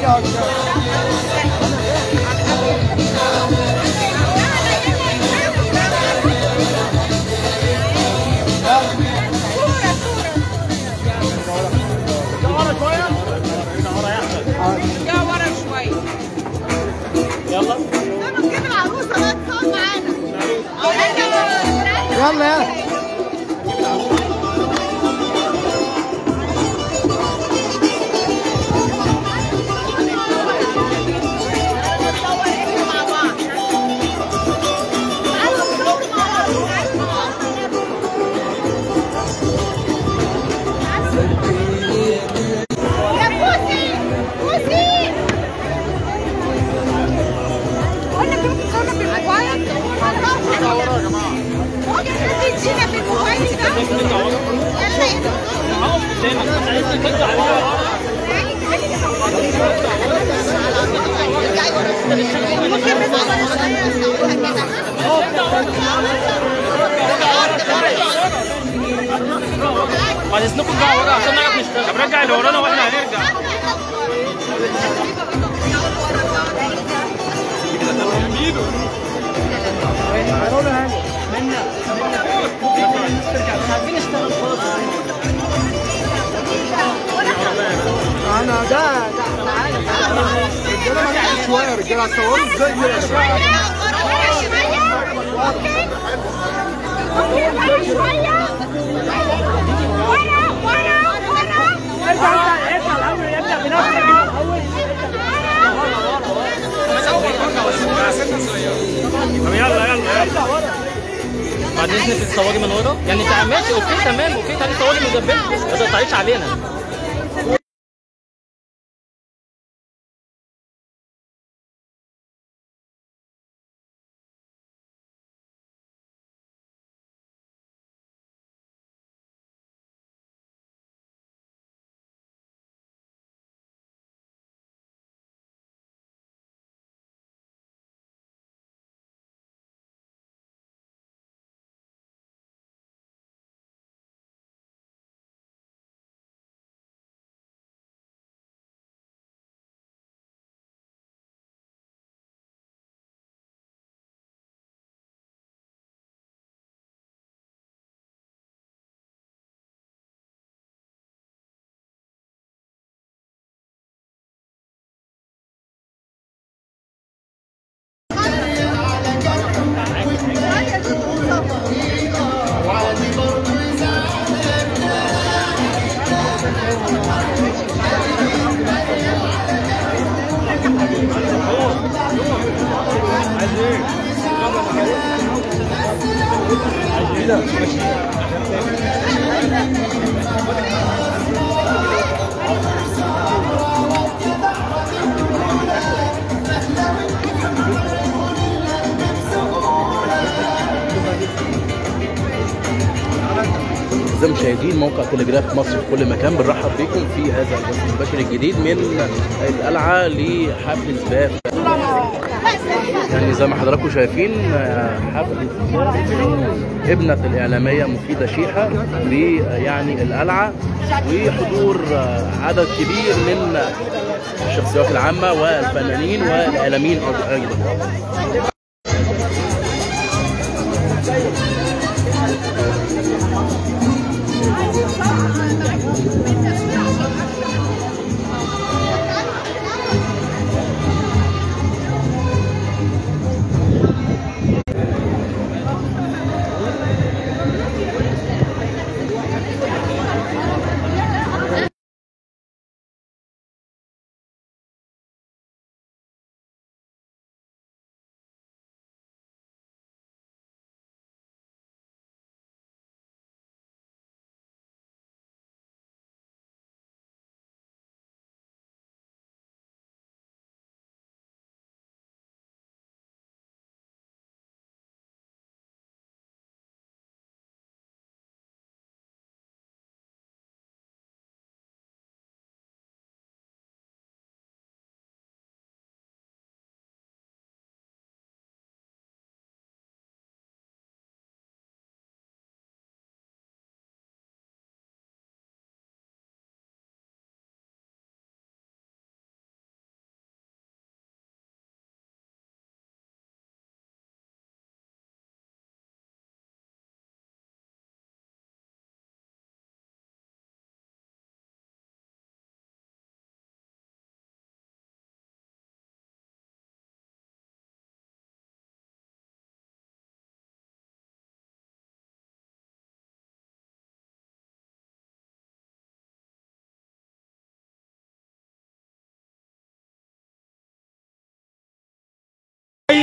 ارجع ورا شويه يلا نجيب العروسه بقى تصور معانا يلا يلا يا بوسي بوسي قلنا كنت بتصور بالموبايل تصوروا يا جماعه ممكن تدينا بالموبايل ده بعد اذنكم ارجعوا ورا عشان نعرف نشتغل طب رجع اللي ورانا واحنا هنرجع انا ده ده تعالى تعالى الرجاله ما تعمل شويه الرجاله هتصوروا ازاي ارجع انت ارجع الاول ابدا بنفسك طب يلا يلا يلا بعد اذنك تتصوري من ورا يعني انت ماشي اوكي تمام اوكي تعالي تصوري من جنبنا ما تقطعيش علينا أعزائي المشاهدين موقع تلجراف مصر في كل مكان بنرحب بكم في هذا البث المباشر الجديد من القلعة لحفل زفاف يعني زي ما حضراتكم شايفين آه، حفل زفاف ابنة الإعلامية مفيدة شيحة ل يعني القلعة وحضور آه، عدد كبير من الشخصيات العامة والفنانين والإعلاميين أيضا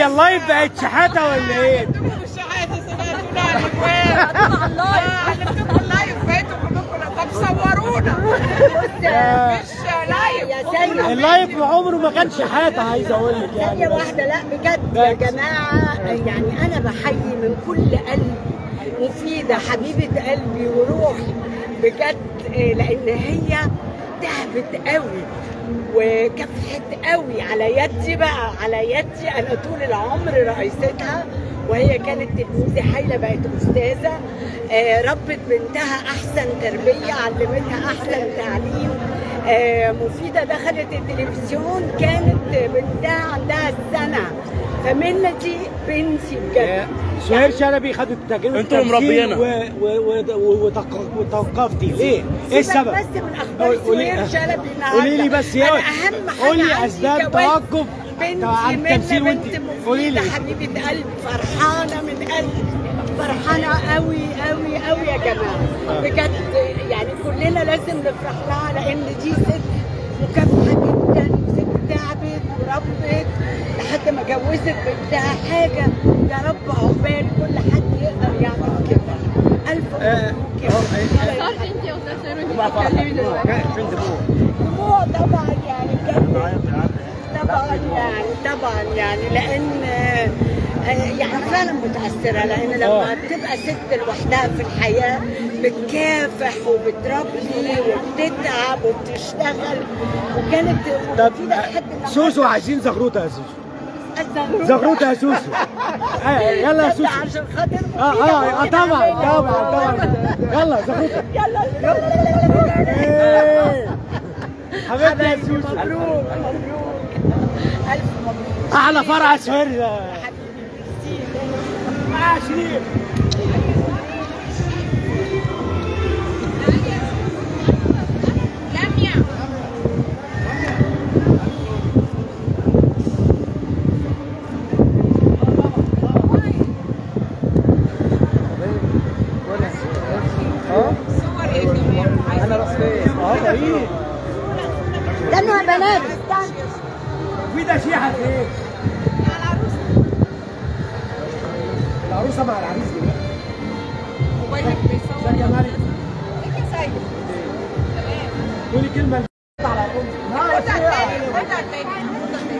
اللايف بقت شحاته ولا ايه؟ طب صورونا مش لايف يا ثانية اللايف عمره ما كان شحاته عايز اقول لك ثانية يعني واحدة لا بجد يا جماعة يعني أنا بحيي من كل قلبي مفيدة حبيبة قلبي وروحي بجد آه، لأن هي تعبت قوي وكافحت قوي على يدي بقى على يدي أنا طول العمر رئيستها وهي كانت تلميذة هايلة بقت أستاذة آه، ربت بنتها أحسن تربية علمتها أحسن تعليم آه، مفيدة دخلت التلفزيون كانت بنتها عندها سنة فمنة دي بنتي بجد سهير شلبي خدت تجربه انتوا تمثيل مربيينها. و- و- و- وتق- وتوقفتي ليه؟ ايه سيبك السبب؟ بس من اخبار قولي- سهير شلبي النهارده قولي لي بس يا انا اهم حاجه قولي عندي اسباب جواز توقف بنتي عن منى التمثيل بنت وانت قولي مفيدة لي حبيبه قلب فرحانه من قلبي فرحانه قوي قوي قوي يا جماعه بجد يعني كلنا لازم نفرح لها لان دي ست مكافحه جدا وست تعبت وربت لحد ما جوزت بنتها حاجه يا رب عقبال كل حد يقدر يعمل كده الف مبروك يا رب. دموع طبعا يعني بجد طبعا يعني طبعا يعني لان آه، يعني فعلا متاثره لان لما بتبقى ست لوحدها في الحياه بتكافح وبتربي وبتتعب وبتشتغل وكانت طب مفيده لحد ما سوسو عايزين زغروطه يا سوسو الزغروطة. زغروطه يا سوسو آه، يلا يا ده سوسو عشان خاطر اه مفيدة اه آه، ممكن طبعا أعملها. طبعا طبعا يلا زغروطه يلا إيه. حبيبتي يا حبايبي سوسو مبروك مبروك الف مبروك احلى فرع سهير حبيبي ميرسي. مع شريف لميا صور يا جماعه انا رصيد اه بعيد استنوا يا بنات في ده شيحه فين؟ العروسه مع العريس دلوقتي موبايلك بيصور ازيك يا مريم ليك يا سيد قولي كلمه على خدها تاني خدها تاني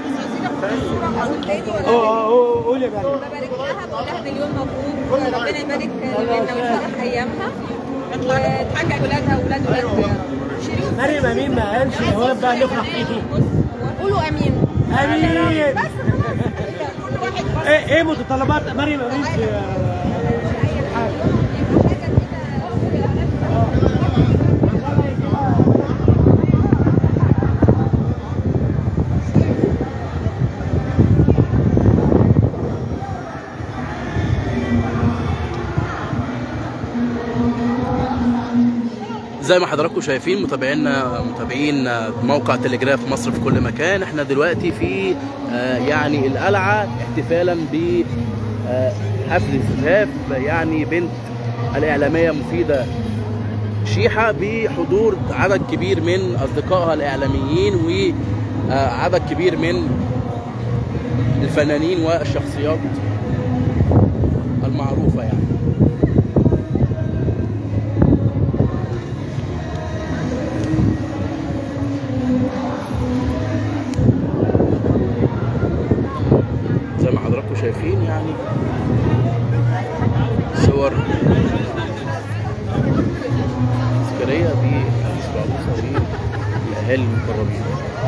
اه اه قولي يا مريم ببارك لها بقول لها مليون مبروك ربنا يبارك لمنى ويفرح ايامها وتحقق ولادها واولاد ولاد شريف مريم امين ما قالش يا واد بقى نفرح فيكي قولوا امين امين ايه ايه متطلبات مريم امين في زي ما حضراتكم شايفين متابعينا متابعين موقع تلجراف مصر في كل مكان احنا دلوقتي في آه، يعني القلعه احتفالا ب آه، حفل زفاف يعني بنت الاعلاميه مفيده شيحه بحضور عدد كبير من اصدقائها الاعلاميين وعدد كبير من الفنانين والشخصيات المعروفه يعني زي ما حضراتكم شايفين يعني صور تذكارية بالعريس والعروسة والأهالي المقربين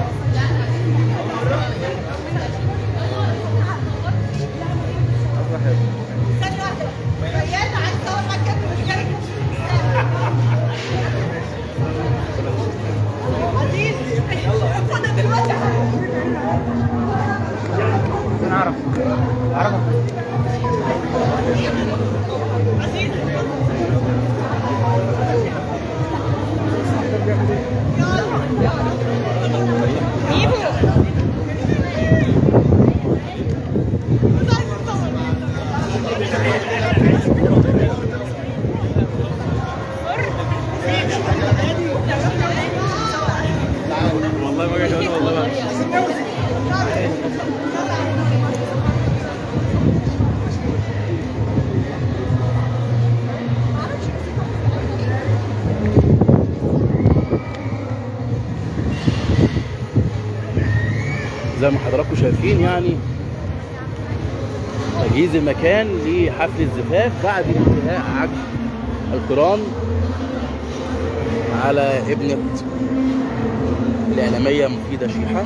ريان عايز اصور مكان مش جاي عزيز خد دلوقتي نعرف عرفك والله ما جاي والله ما زي ما حضراتكم شايفين يعني تجهيز المكان لحفل الزفاف بعد انتهاء عقد القران على ابنة الإعلامية مفيدة شيحة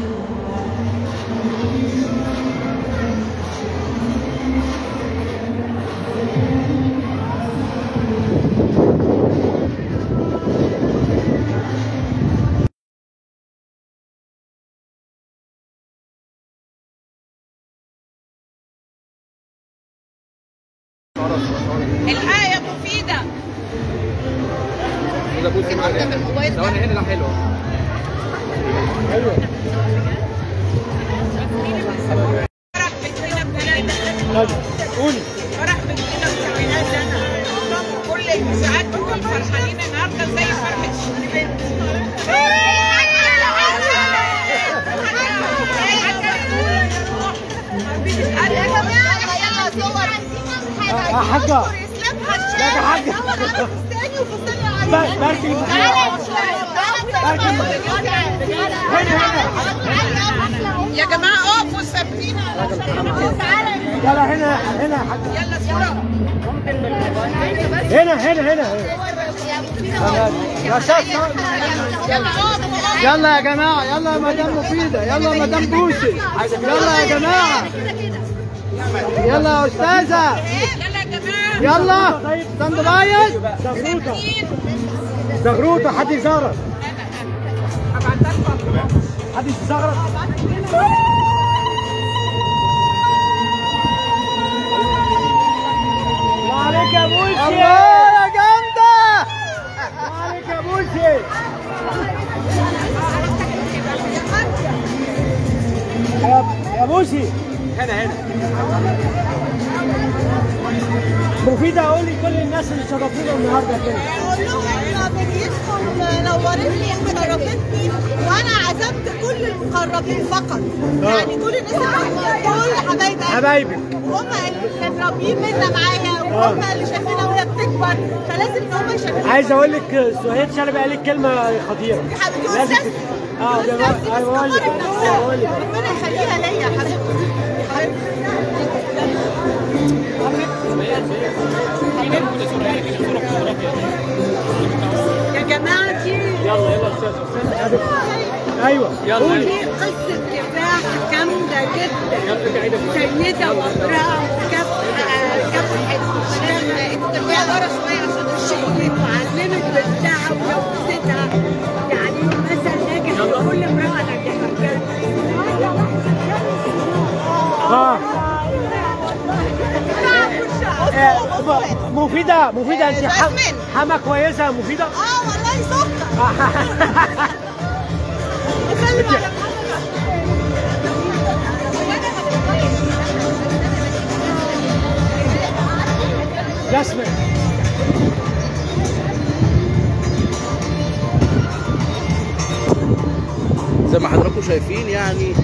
الحق يا مفيدة ده بوسي معايا ثواني هنا لا حلوه فرح بنتنا بثلاثة قولي فرح بنتنا بثلاثة سنة كل الإذاعات بتكون فرحانين النهاردة زي فرحة البنت يا جماعة يلا صور يا حاجة يا حاجة. فستاني وفستاني باركي يا جماعة اقفوا ثابتين يلا هنا هنا يا حاجة يلا صورة هنا هنا هنا يا شاف يلا اقفوا يلا يا جماعة يلا يا مدام مفيدة يلا يا مدام بوسي يلا يا جماعة يلا يا أستاذة يلا يا جماعة يلا ستاند بايد زغروطة زغروطة حد يزغرط حد يزغرط الله عليك يا بوسي الله يا جامدة الله عليك يا بوسي يا يا بوسي هنا هنا مفيدة أقول لكل الناس اللي شرفونا النهارده كده اقول لهم احنا بنيتكم نورتني وشرفتني وانا عزمت كل المقربين فقط يعني كل الناس اللي دول حبايبي حبايبي وهم اللي رابين منا معايا وهم اللي شايفينها وهي بتكبر فلازم ان هم يشاركوا عايز اقول لك سهير شلبي قال لك كلمه خطيره يا حبيبتي لازم والناس تت- اه والناس ده دي انا بقول لك بتكبر أنا نفسها. بقول لك ربنا يخليها ليا يا حبيبتي يا حبيبتي يا جماعة دي يلا يلا استاذ ايوه يلا دي قصة كفاح جامدة جدا سيدة وامرأة وكافحة كافحة الشغل وعلمت بنتها وجوزتها يعني مثل ناجح لكل امرأة ناجحة اه آه، م- مفيدة مفيدة انت ح- جاسمين. حما كويسة مفيدة اه والله سكر وخلي بالك جاسمين زي ما حضراتكم شايفين يعني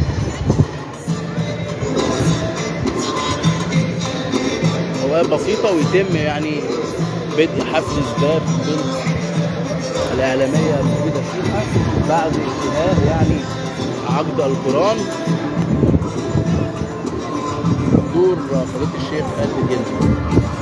اوقات بسيطة ويتم يعني بدء حفل زفاف بنت الإعلامية مفيدة شيحة بعد انتهاء يعني عقد القرآن دور فضيلة الشيخ خالد الجندي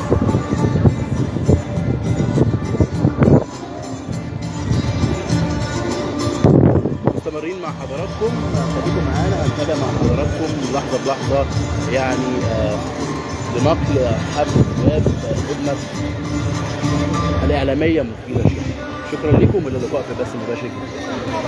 مستمرين مع حضراتكم خليكم معانا هنتابع مع حضراتكم لحظه بلحظه يعني آه، لنقل حفل باب ابنه الاعلاميه مفيده شيخ شكرا لكم الى اللقاء في بث مباشر جديد